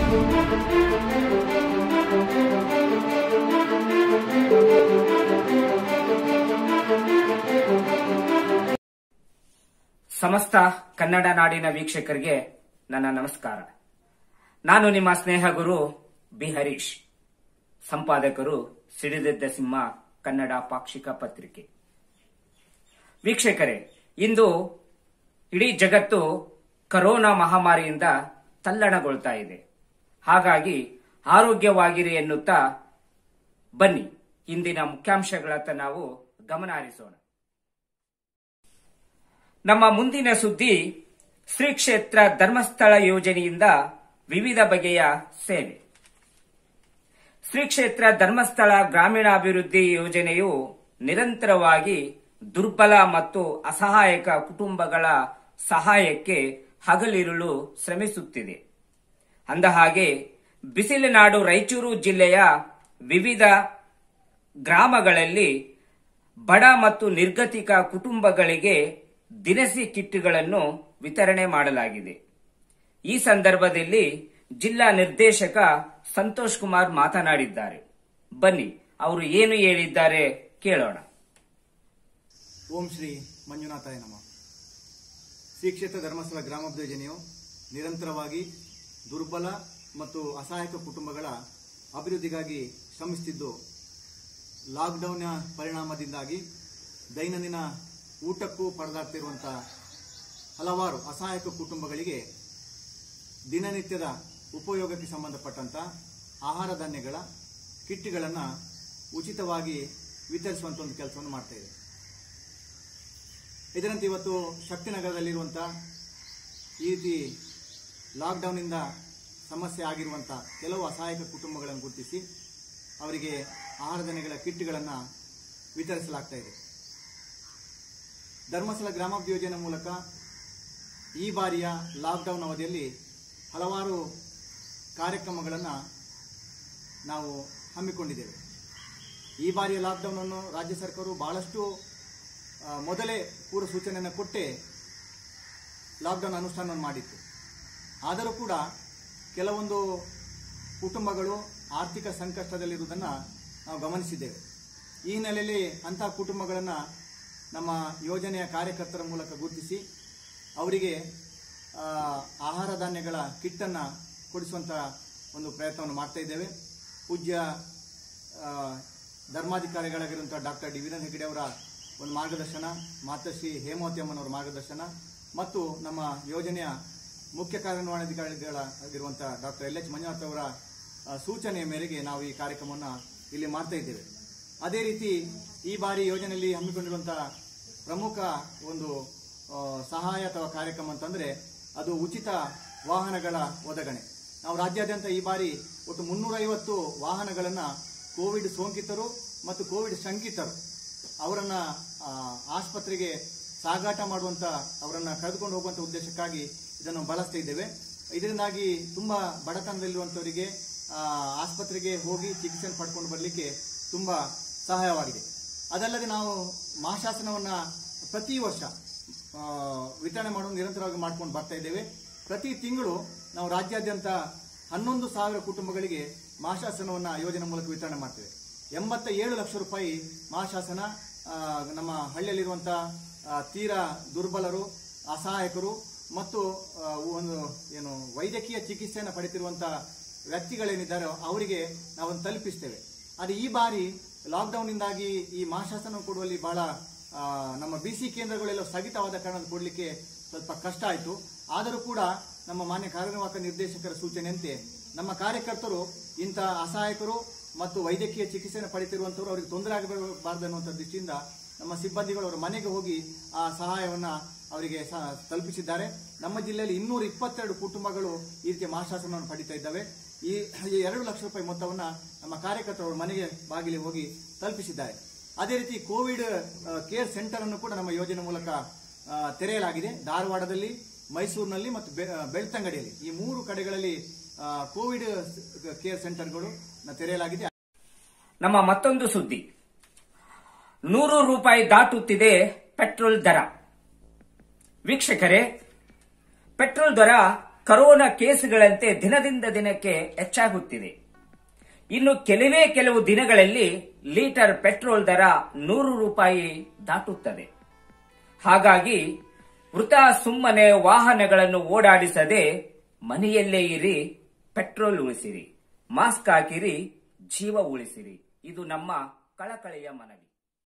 ಸಮಸ್ತ ಕನ್ನಡ ನಾಡಿನ ವೀಕ್ಷಕರಿಗೆ ನನ್ನ ನಮಸ್ಕಾರ ನಾನು ನಿಮ್ಮ ಸ್ನೇಹ ಗುರು ಬಿ ಹರೀಶ್ ಸಂಪಾದಕರು ಸಿಡಿದೆದ್ದ ಸಿಂಹ ಕನ್ನಡ ಪಾಕ್ಷಿಕ ಪತ್ರಿಕೆ ವೀಕ್ಷಕರೇ ಇಂದು ಇಡೀ ಜಗತ್ತು ಕರೋನಾ ಮಹಾಮಾರಿಯಿಂದ ತಲ್ಲಣಗೊಳ್ತಾ ಇದೆ ಹಾಗಾಗಿ ಆರೋಗ್ಯವಾಗಿರಿ ಎನ್ನುತ್ತಾ ಬನ್ನಿ ಇಂದಿನ ಮುಖ್ಯಾಂಶಗಳತ್ತ ನಾವು ಗಮನ ಹರಿಸೋಣ ನಮ್ಮ ಮುಂದಿನ ಸುದ್ದಿ ಶ್ರೀ ಕ್ಷೇತ್ರ ಧರ್ಮಸ್ಥಳ ಯೋಜನೆಯಿಂದ ವಿವಿಧ ಬಗೆಯ ಸೇವೆ ಶ್ರೀ ಕ್ಷೇತ್ರ ಧರ್ಮಸ್ಥಳ ಗ್ರಾಮೀಣಾಭಿವೃದ್ಧಿ ಯೋಜನೆಯು ನಿರಂತರವಾಗಿ ದುರ್ಬಲ ಮತ್ತು ಅಸಹಾಯಕ ಕುಟುಂಬಗಳ ಸಹಾಯಕ್ಕೆ ಹಗಲಿರುಳು ಶ್ರಮಿಸುತ್ತಿದೆ ಅಂದಹಾಗೆ ಬಿಸಿಲುನಾಡು ರಾಯಚೂರು ಜಿಲ್ಲೆಯ ವಿವಿಧ ಗ್ರಾಮಗಳಲ್ಲಿ ಬಡ ಮತ್ತು ನಿರ್ಗತಿಕ ಕುಟುಂಬಗಳಿಗೆ ದಿನಸಿ ಕಿಟ್ಗಳನ್ನು ವಿತರಣೆ ಮಾಡಲಾಗಿದೆ ಈ ಸಂದರ್ಭದಲ್ಲಿ ಜಿಲ್ಲಾ ನಿರ್ದೇಶಕ ಸಂತೋಷ್ ಕುಮಾರ್ ಮಾತನಾಡಿದ್ದಾರೆ ಬನ್ನಿ ಅವರು ಏನು ಹೇಳಿದ್ದಾರೆ ಕೇಳೋಣ ಓಂ ಶ್ರೀ ಮಂಜುನಾಥಾಯ ನಮ ಶ್ರೀ ಕ್ಷೇತ್ರ ಧರ್ಮಸ್ಥಳ ಗ್ರಾಮಾಭಿವೃದ್ಧಿ ಯೋಜನೆಯು ನಿರಂತರವಾಗಿ ದುರ್ಬಲ ಮತ್ತು ಅಸಹಾಯಕ ಕುಟುಂಬಗಳ ಅಭಿವೃದ್ಧಿಗಾಗಿ ಶ್ರಮಿಸುತ್ತಿದ್ದು ಲಾಕ್ಡೌನ್ನ ಪರಿಣಾಮದಿಂದಾಗಿ ದೈನಂದಿನ ಊಟಕ್ಕೂ ಪರದಾಡ್ತಿರುವಂಥ ಹಲವಾರು ಅಸಹಾಯಕ ಕುಟುಂಬಗಳಿಗೆ ದಿನನಿತ್ಯದ ಉಪಯೋಗಕ್ಕೆ ಸಂಬಂಧಪಟ್ಟಂಥ ಆಹಾರ ಧಾನ್ಯಗಳ ಕಿಟ್ಗಳನ್ನು ಉಚಿತವಾಗಿ ವಿತರಿಸುವಂಥ ಒಂದು ಕೆಲಸವನ್ನು ಮಾಡ್ತಾ ಇದೆ ಇದರಂತೆ ಇವತ್ತು ಶಕ್ತಿನಗರದಲ್ಲಿರುವಂಥ ಈ ರೀತಿ ಲಾಕ್ಡೌನ್ನಿಂದ ಸಮಸ್ಯೆ ಆಗಿರುವಂಥ ಕೆಲವು ಅಸಹಾಯಕ ಕುಟುಂಬಗಳನ್ನು ಗುರುತಿಸಿ ಅವರಿಗೆ ಆಹಾರ ಧಾನ್ಯಗಳ ಕಿಟ್ಗಳನ್ನು ವಿತರಿಸಲಾಗ್ತಾ ಇದೆ ಧರ್ಮಸ್ಥಳ ಗ್ರಾಮಾಭಿವೃದ್ಧಿ ಯೋಜನೆ ಮೂಲಕ ಈ ಬಾರಿಯ ಲಾಕ್ಡೌನ್ ಅವಧಿಯಲ್ಲಿ ಹಲವಾರು ಕಾರ್ಯಕ್ರಮಗಳನ್ನು ನಾವು ಹಮ್ಮಿಕೊಂಡಿದ್ದೇವೆ ಈ ಬಾರಿಯ ಲಾಕ್ಡೌನನ್ನು ರಾಜ್ಯ ಸರ್ಕಾರವು ಬಹಳಷ್ಟು ಆ, ಮೊದಲೇ ಪೂರ್ವ ಸೂಚನೆಯನ್ನು ಕೊಟ್ಟೇ ಲಾಕ್ಡೌನ್ ಅನುಷ್ಠಾನವನ್ನು ಮಾಡಿತ್ತು ಆದರೂ ಕೂಡ ಕೆಲವೊಂದು ಕುಟುಂಬಗಳು ಆರ್ಥಿಕ ಸಂಕಷ್ಟದಲ್ಲಿರುವುದನ್ನು ನಾವು ಗಮನಿಸಿದ್ದೇವೆ ಈ ಹಿನ್ನೆಲೆಯಲ್ಲಿ ಅಂತಹ ಕುಟುಂಬಗಳನ್ನು ನಮ್ಮ ಯೋಜನೆಯ ಕಾರ್ಯಕರ್ತರ ಮೂಲಕ ಗುರುತಿಸಿ ಅವರಿಗೆ ಆ, ಆಹಾರ ಧಾನ್ಯಗಳ ಕಿಟ್ಟನ್ನು ಕೊಡಿಸುವಂಥ ಒಂದು ಪ್ರಯತ್ನವನ್ನು ಮಾಡ್ತಾ ಇದ್ದೇವೆ ಪೂಜ್ಯ ಆ, ಧರ್ಮಾಧಿಕಾರಿಗಳಾಗಿರುವಂಥ ಡಾಕ್ಟರ್ ಡಿ ವೀರೇಂದ್ರ ಹೆಗಡೆ ಅವರ ಒಂದು ಮಾರ್ಗದರ್ಶನ ಮಾತಶ್ರೀ ಹೇಮಾವತಿ ಅಮ್ಮನವರ ಮಾರ್ಗದರ್ಶನ ಮತ್ತು ನಮ್ಮ ಯೋಜನೆಯ ಮುಖ್ಯ ಕಾರ್ಯನಿರ್ವಹಣಾಧಿಕಾರಿಗಳಾಗಿರುವಂಥ ಡಾಕ್ಟರ್ ಎಲ್ ಎಚ್ ಮಂಜುನಾಥ್ ಅವರ ಆ, ಸೂಚನೆಯ ಮೇರೆಗೆ ನಾವು ಈ ಕಾರ್ಯಕ್ರಮವನ್ನು ಇಲ್ಲಿ ಮಾಡ್ತಾ ಇದ್ದೇವೆ ಅದೇ ರೀತಿ ಈ ಬಾರಿ ಯೋಜನೆಯಲ್ಲಿ ಹಮ್ಮಿಕೊಂಡಿರುವಂಥ ಪ್ರಮುಖ ಒಂದು ಆ, ಸಹಾಯ ಅಥವಾ ಕಾರ್ಯಕ್ರಮ ಅಂತಂದ್ರೆ ಅದು ಉಚಿತ ವಾಹನಗಳ ಒದಗಣೆ ನಾವು ರಾಜ್ಯಾದ್ಯಂತ ಈ ಬಾರಿ ಒಟ್ಟು ಮುನ್ನೂರೈವತ್ತು ವಾಹನಗಳನ್ನು ಕೋವಿಡ್ ಸೋಂಕಿತರು ಮತ್ತು ಕೋವಿಡ್ ಶಂಕಿತರು ಅವರನ್ನ ಆ, ಆಸ್ಪತ್ರೆಗೆ ಸಾಗಾಟ ಮಾಡುವಂತ ಅವರನ್ನ ಕರೆದುಕೊಂಡು ಹೋಗುವಂತ ಉದ್ದೇಶಕ್ಕಾಗಿ ಇದನ್ನು ಬಳಸ್ತಾ ಇದ್ದೇವೆ ಇದರಿಂದಾಗಿ ತುಂಬಾ ಬಡತನದಲ್ಲಿರುವಂತವರಿಗೆ ಆ, ಆಸ್ಪತ್ರೆಗೆ ಹೋಗಿ ಚಿಕಿತ್ಸೆಯನ್ನು ಪಡ್ಕೊಂಡು ಬರಲಿಕ್ಕೆ ತುಂಬಾ ಸಹಾಯವಾಗಿದೆ ಅದಲ್ಲದೆ ನಾವು ಮಹಾಶಾಸನವನ್ನ ಪ್ರತಿ ವರ್ಷ ಆ, ವಿತರಣೆ ಮಾಡುವುದು ನಿರಂತರವಾಗಿ ಮಾಡ್ಕೊಂಡು ಬರ್ತಾ ಇದ್ದೇವೆ ಪ್ರತಿ ತಿಂಗಳು ನಾವು ರಾಜ್ಯಾದ್ಯಂತ ಹನ್ನೊಂದು ಸಾವಿರ ಕುಟುಂಬಗಳಿಗೆ ಮಹಾಶಾಸನವನ್ನ ಯೋಜನೆ ಮೂಲಕ ವಿತರಣೆ ಮಾಡ್ತೇವೆ ಎಂಬತ್ತ ಏಳು ಲಕ್ಷ ರೂಪಾಯಿ ಮಹಾಶಾಸನ ಆ, ನಮ್ಮ ಹಳ್ಳಿಯಲ್ಲಿರುವಂಥ ಆ, ತೀರಾ ದುರ್ಬಲರು ಅಸಹಾಯಕರು ಮತ್ತು ಆ, ಒಂದು ಏನು ವೈದ್ಯಕೀಯ ಚಿಕಿತ್ಸೆಯನ್ನು ಪಡೆತಿರುವಂಥ ವ್ಯಕ್ತಿಗಳೇನಿದ್ದಾರೆ ಅವರಿಗೆ ನಾವೊಂದು ತಲುಪಿಸ್ತೇವೆ ಆದರೆ ಈ ಬಾರಿ ಲಾಕ್ಡೌನ್ನಿಂದಾಗಿ ಈ ಮಹಾಶಾಸನ ಕೊಡುವಲ್ಲಿ ಬಹಳ ಆ, ನಮ್ಮ ಬಿ ಸಿ ಕೇಂದ್ರಗಳೆಲ್ಲ ಸ್ಥಗಿತವಾದ ಕಾರಣ ಕೊಡಲಿಕ್ಕೆ ಸ್ವಲ್ಪ ಕಷ್ಟ ಆಯಿತು ಆದರೂ ಕೂಡ ನಮ್ಮ ಮಾನ್ಯ ಕಾರ್ಯನಿರ್ವಾಹಕ ನಿರ್ದೇಶಕರ ಸೂಚನೆಯಂತೆ ನಮ್ಮ ಕಾರ್ಯಕರ್ತರು ಇಂಥ ಅಸಹಾಯಕರು ಮತ್ತು ವೈದ್ಯಕೀಯ ಚಿಕಿತ್ಸೆಯನ್ನು ಪಡೆತಿರುವಂಥವ್ರು ಅವರಿಗೆ ತೊಂದರೆ ಆಗಬಾರದು ಅನ್ನುವಂಥ ದೃಷ್ಟಿಯಿಂದ ನಮ್ಮ ಸಿಬ್ಬಂದಿಗಳು ಅವರ ಮನೆಗೆ ಹೋಗಿ ಆ ಸಹಾಯವನ್ನ ಅವರಿಗೆ ಸ- ತಲುಪಿಸಿದ್ದಾರೆ ನಮ್ಮ ಜಿಲ್ಲೆಯಲ್ಲಿ ಇನ್ನೂರ ಇಪ್ಪತ್ತೆರಡು ಕುಟುಂಬಗಳು ಈ ರೀತಿಯ ಮಹಾಶಾಸನವನ್ನು ಪಡಿತಾ ಇದ್ದಾವೆ ಈ ಈ ಎರಡು ಲಕ್ಷ ರೂಪಾಯಿ ಮೊತ್ತವನ್ನ ನಮ್ಮ ಕಾರ್ಯಕರ್ತರು ಅವರ ಮನೆಗೆ ಬಾಗಿಲಿಗೆ ಹೋಗಿ ತಲುಪಿಸಿದ್ದಾರೆ ಅದೇ ರೀತಿ ಕೋವಿಡ್ ಆ, ಕೇರ್ ಸೆಂಟರ್ ಅನ್ನು ಕೂಡ ನಮ್ಮ ಯೋಜನೆ ಮೂಲಕ ಆ, ತೆರೆಯಲಾಗಿದೆ ಧಾರವಾಡದಲ್ಲಿ ಮೈಸೂರಿನಲ್ಲಿ ಮತ್ತು ಬೆ- ಆ, ಬೆಳ್ತಂಗಡಿಯಲ್ಲಿ ಈ ಮೂರು ಕಡೆಗಳಲ್ಲಿ ಆ, ಕೋವಿಡ್ ಕೇರ್ ಸೆಂಟರ್ಗಳು ತೆರೆಯಲಾಗಿದೆ ನಮ್ಮ ಮತ್ತೊಂದು ಸುದ್ದಿ ನೂರು ರೂಪಾಯಿ ದಾಟುತ್ತಿದೆ ಪೆಟ್ರೋಲ್ ದರ ವೀಕ್ಷಕರೇ ಪೆಟ್ರೋಲ್ ದರ ಕರೋನಾ ಕೇಸುಗಳಂತೆ ದಿನದಿಂದ ದಿನಕ್ಕೆ ಹೆಚ್ಚಾಗುತ್ತಿದೆ ಇನ್ನು ಕೆಲವೇ ಕೆಲವು ದಿನಗಳಲ್ಲಿ ಲೀಟರ್ ಪೆಟ್ರೋಲ್ ದರ ನೂರು ರೂಪಾಯಿ ದಾಟುತ್ತದೆ ಹಾಗಾಗಿ ವೃತ ಸುಮ್ಮನೆ ವಾಹನಗಳನ್ನು ಓಡಾಡಿಸದೆ ಮನೆಯಲ್ಲೇ ಇರಿ ಪೆಟ್ರೋಲ್ ಉಳಿಸಿರಿ ಮಾಸ್ಕ್ ಹಾಕಿರಿ ಜೀವ ಉಳಿಸಿರಿ ಇದು ನಮ್ಮ ಕಳಕಳಿಯ ಮನವಿ